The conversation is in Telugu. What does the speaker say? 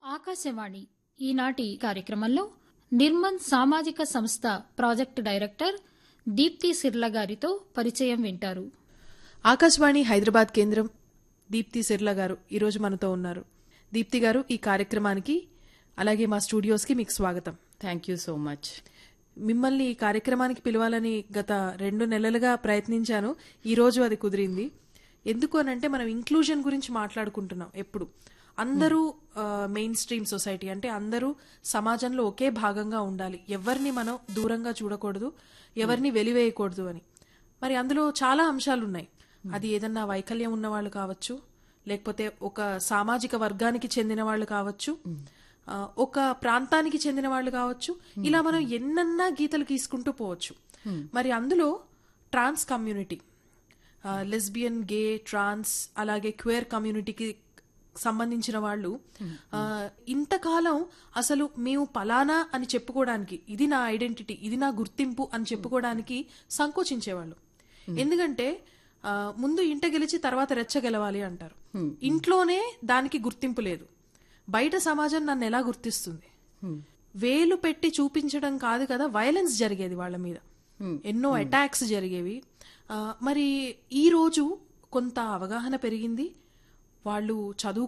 ఆకాశవాణి ఈనాటి కార్యక్రమంలో నిర్మన్ సామాజిక సంస్థ ప్రాజెక్టు డైరెక్టర్ దీప్తి సిర్ల గారితో పరిచయం వింటారు ఆకాశవాణి హైదరాబాద్ కేంద్రం దీప్తి సిర్ల గారు ఈరోజు మనతో ఉన్నారు దీప్తి గారు ఈ కార్యక్రమానికి అలాగే మా స్టూడియోస్కి మీకు స్వాగతం థ్యాంక్ యూ సో మచ్ మిమ్మల్ని ఈ కార్యక్రమానికి పిలవాలని గత రెండు నెలలుగా ప్రయత్నించాను ఈ రోజు అది కుదిరింది ఎందుకు అనంటే మనం ఇంక్లూజన్ గురించి మాట్లాడుకుంటున్నాం ఎప్పుడు అందరూ మెయిన్ స్ట్రీమ్ సొసైటీ అంటే అందరూ సమాజంలో ఒకే భాగంగా ఉండాలి ఎవరిని మనం దూరంగా చూడకూడదు ఎవరిని వెలివేయకూడదు అని మరి అందులో చాలా అంశాలు ఉన్నాయి అది ఏదన్నా వైకల్యం ఉన్న వాళ్ళు కావచ్చు లేకపోతే ఒక సామాజిక వర్గానికి చెందిన వాళ్ళు కావచ్చు ఆ, ఒక ప్రాంతానికి చెందిన వాళ్ళు కావచ్చు ఇలా మనం ఎన్నన్నా గీతలు గీసుకుంటూ పోవచ్చు మరి అందులో ట్రాన్స్ కమ్యూనిటీ లెస్బియన్ గే ట్రాన్స్ అలాగే క్వేర్ కమ్యూనిటీకి సంబంధించిన వాళ్ళు ఆ, ఇంతకాలం అసలు మేము పలానా అని చెప్పుకోవడానికి ఇది నా ఐడెంటిటీ ఇది నా గుర్తింపు అని చెప్పుకోవడానికి సంకోచించేవాళ్ళు ఎందుకంటే ఆ, ముందు ఇంట గెలిచి తర్వాత రెచ్చ గెలవాలి అంటారు ఇంట్లోనే దానికి గుర్తింపు లేదు బయట సమాజం నన్ను ఎలా గుర్తిస్తుంది వేలు పెట్టి చూపించడం కాదు కదా వైలెన్స్ జరిగేది వాళ్ళ మీద ఎన్నో అటాక్స్ జరిగేవి ఆ, మరి ఈ రోజు కొంత అవగాహన పెరిగింది వాళ్ళు చదువు